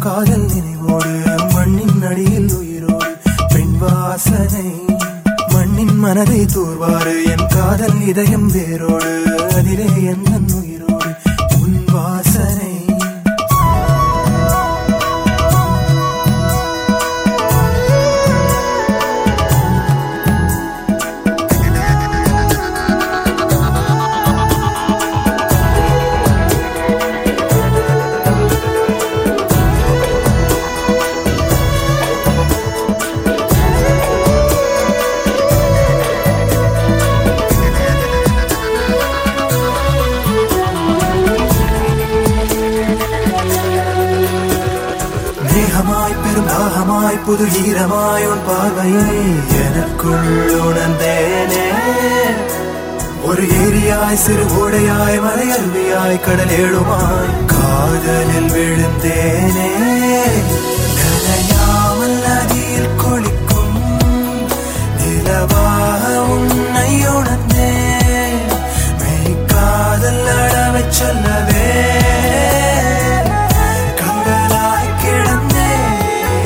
காதல் நினைவோடு மண்ணின் அடியில் உயிரோடு பெண் வாசனை மண்ணின் மனதை தூர்வாரு என் காதல் இதயம் வேரோடு அதிலே என் உயிரோடு உன் வாசனை மேகமாய் பெரும் தாகமாய் புது ஈரமாய் உன் பார்வையை எனக்குள் உணர்ந்தேனே ஒரு ஏரியாய் சிறு ஓடையாய் மலை அருவியாய் கடல் ஏழுமாய் காதலில் விழுந்தேனே நனையாமல் நதியில் குளிக்கும் நிலவாக உன்னை உணர்ந்தேன் மெய் காதல் அடவச் சொல்லவே கண்களாய் கிடந்தேன்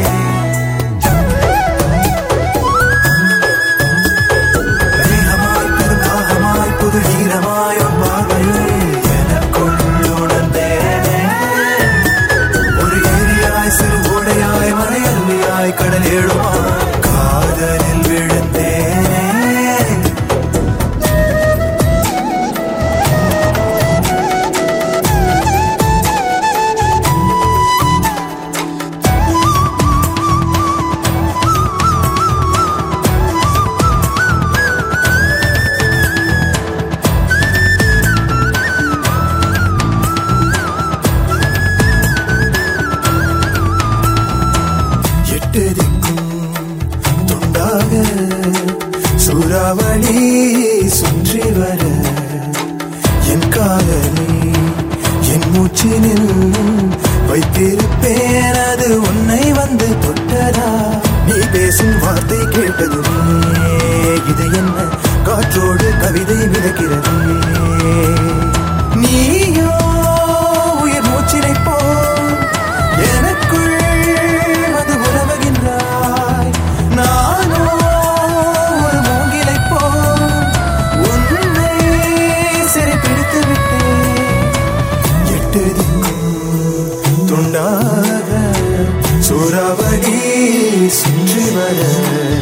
மேகமாய் பெருந்தாகமாய் புது ஈரமாய் உன் பார்வையை எனக்குள் உணர்ந்தேனே ஒரு ஏரியாய் சிறு ஓடையாய் மலை அருவியாய் கடல் ஏழுமாய் காதலில் விழுந்தேனே எட்டு திக்கும் துண்டாக சூறாவளி சுற்றி வர என் காதலி என் மூச்சினில் வைத்திருப்பேன் அது உன்னை வந்து தொட்டதா நீ பேசும் வார்த்தை கேட்டதுமே இது என்ன காற்றோடு கவிதை மிதக்கிறது நீயோ உயிர் மூச்சினை போ எனக்குள் அது உறவுகின்றாய் நானோ ஒரு மூங்கிலை போ உன்னை சிறை பிடித்து விட்டேன் எட்டு திக்கும் துண்டாக சூறாவளி சுற்றி வர